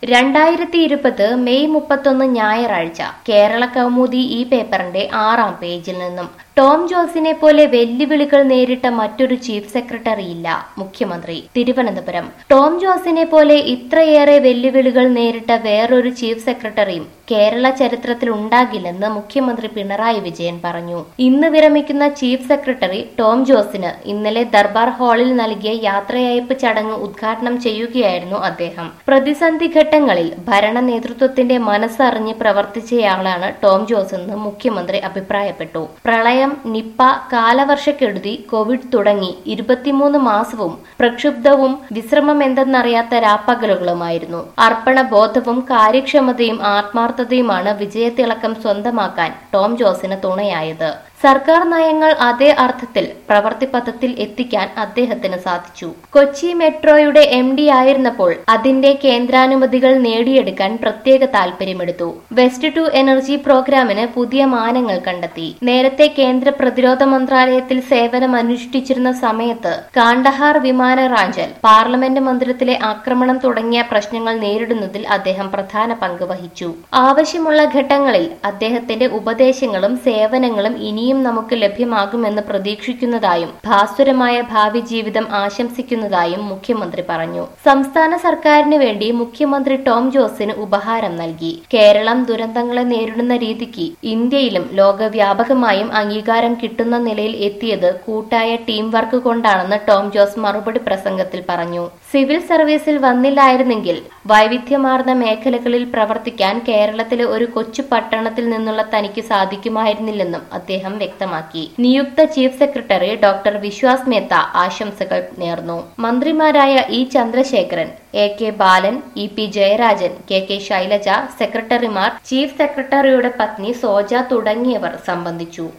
രണ്ടായിരത്തി ഇരുപത് മെയ് മുപ്പത്തൊന്ന് ഞായറാഴ്ച കേരള കൗമുദി ഈ പേപ്പറിന്റെ ആറാം പേജിൽ നിന്നും ടോം ജോസിനെ പോലെ വെല്ലുവിളികൾ നേരിട്ട മറ്റൊരു ചീഫ് സെക്രട്ടറി ഇല്ല മുഖ്യമന്ത്രി തിരുവനന്തപുരം ടോം ജോസിനെ പോലെ ഇത്രയേറെ വെല്ലുവിളികൾ നേരിട്ട വേറൊരു ചീഫ് സെക്രട്ടറിയും കേരള ചരിത്രത്തിൽ ഉണ്ടാകില്ലെന്ന് മുഖ്യമന്ത്രി പിണറായി വിജയൻ പറഞ്ഞു ഇന്ന് വിരമിക്കുന്ന ചീഫ് സെക്രട്ടറി ടോം ജോസിന് ഇന്നലെ ദർബാർ ഹാളിൽ നൽകിയ യാത്രയയപ്പ് ചടങ്ങ് ഉദ്ഘാടനം ചെയ്യുകയായിരുന്നു അദ്ദേഹം പ്രതിസന്ധി ഘട്ടങ്ങളിൽ ഭരണ നേതൃത്വത്തിന്റെ മനസ്സറിഞ്ഞ് പ്രവർത്തിച്ചയാളാണ് ടോം ജോസ് എന്ന് മുഖ്യമന്ത്രി അഭിപ്രായപ്പെട്ടു പ്രളയം നിപ്പ കാലവർഷക്കെടുതി കോവിഡ് തുടങ്ങി ഇരുപത്തിമൂന്ന് മാസവും പ്രക്ഷുബ്ധവും വിശ്രമം എന്തെന്നറിയാത്ത രാപ്പകലുകളുമായിരുന്നു അർപ്പണബോധവും കാര്യക്ഷമതയും ആത്മാർത്ഥതയുമാണ് വിജയത്തിളക്കം സ്വന്തമാക്കാൻ ടോം ജോസിന് തുണയായത് സർക്കാർ നയങ്ങൾ അതേ അർത്ഥത്തിൽ പ്രവൃത്തിപഥത്തിൽ എത്തിക്കാൻ അദ്ദേഹത്തിന് സാധിച്ചു കൊച്ചി മെട്രോയുടെ എം ഡി ആയിരുന്നപ്പോൾ അതിന്റെ കേന്ദ്രാനുമതികൾ നേടിയെടുക്കാൻ പ്രത്യേക താൽപര്യമെടുത്തു വെസ്റ്റ് ടു എനർജി പ്രോഗ്രാമിന് പുതിയ മാനങ്ങൾ കണ്ടെത്തി നേരത്തെ കേന്ദ്ര പ്രതിരോധ മന്ത്രാലയത്തിൽ സേവനം അനുഷ്ഠിച്ചിരുന്ന സമയത്ത് കാണ്ടഹാർ വിമാന റാഞ്ചൽ പാർലമെന്റ് മന്ദിരത്തിലെ ആക്രമണം തുടങ്ങിയ പ്രശ്നങ്ങൾ നേരിടുന്നതിൽ അദ്ദേഹം പ്രധാന പങ്ക് വഹിച്ചു ആവശ്യമുള്ള ഘട്ടങ്ങളിൽ അദ്ദേഹത്തിന്റെ ഉപദേശങ്ങളും സേവനങ്ങളും ഇനിയും നമുക്ക് ലഭ്യമാകുമെന്ന് പ്രതീക്ഷിക്കുന്നതായും ഭാസുരമായ ഭാവി ജീവിതം ആശംസിക്കുന്നതായും മുഖ്യമന്ത്രി പറഞ്ഞു സംസ്ഥാന സർക്കാരിന് വേണ്ടി മുഖ്യമന്ത്രി ടോം ജോസിന് ഉപഹാരം നൽകി കേരളം ദുരന്തങ്ങളെ നേരിടുന്ന രീതിക്ക് ഇന്ത്യയിലും ലോകവ്യാപകമായും അംഗീകാരം കിട്ടുന്ന നിലയിൽ എത്തിയത് കൂട്ടായ ടീം വർക്ക് കൊണ്ടാണെന്ന് ടോം ജോസ് മറുപടി പ്രസംഗത്തിൽ പറഞ്ഞു സിവിൽ സർവീസിൽ വന്നില്ലായിരുന്നെങ്കിൽ വൈവിധ്യമാർന്ന മേഖലകളിൽ പ്രവർത്തിക്കാൻ കേരളത്തിലെ ഒരു കൊച്ചു പട്ടണത്തിൽ നിന്നുള്ള തനിക്ക് സാധിക്കുമായിരുന്നില്ലെന്നും അദ്ദേഹം വ്യക്തമാക്കി നിയുക്ത chief secretary doctor Vishwas Mehta ആശംസകൾ നേർന്നു മന്ത്രിമാരായ E Chandrasekharan A K Balan E P Jayarajan K K Shailaja സെക്രട്ടറിമാർ ചീഫ് സെക്രട്ടറിയുടെ പത്നി സോജ തുടങ്ങിയവർ സംബന്ധിച്ചു